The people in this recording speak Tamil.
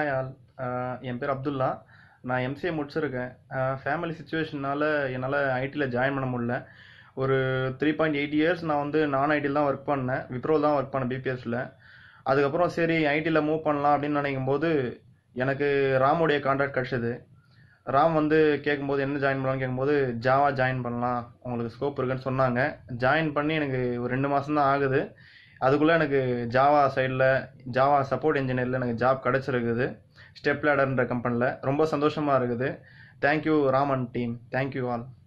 ஹாய் ஆல் என் பேர் அப்துல்லா நான் எம்சிஏ முடிச்சிருக்கேன் ஃபேமிலி சுச்சுவேஷனால் என்னால் ஐடியில் ஜாயின் பண்ண முடியல ஒரு த்ரீ பாயிண்ட் எயிட் இயர்ஸ் நான் வந்து நான் ஐடியில் தான் ஒர்க் பண்ணேன் விப்ரோவில் தான் ஒர்க் பண்ணேன் பிபிஎஸ்ல அதுக்கப்புறம் சரி ஐடியில் மூவ் பண்ணலாம் அப்படின்னு நினைக்கும் போது எனக்கு ராமுடைய கான்ட்ராக்ட் கிடச்சிது ராம் வந்து கேட்கும்போது என்ன ஜாயின் பண்ணலாம்னு கேட்கும்போது ஜாவா ஜாயின் பண்ணலாம் உங்களுக்கு ஸ்கோப் இருக்குன்னு சொன்னாங்க ஜாயின் பண்ணி எனக்கு ஒரு ரெண்டு மாதம் தான் ஆகுது அதுக்குள்ளே எனக்கு ஜாவா சைடில் ஜாவா சப்போர்ட் இன்ஜினியரில் எனக்கு ஜாப் கிடச்சிருக்குது ஸ்டெப் லேடர்ன்ற கம்பெனியில் ரொம்ப சந்தோஷமாக இருக்குது thank you Raman team thank you all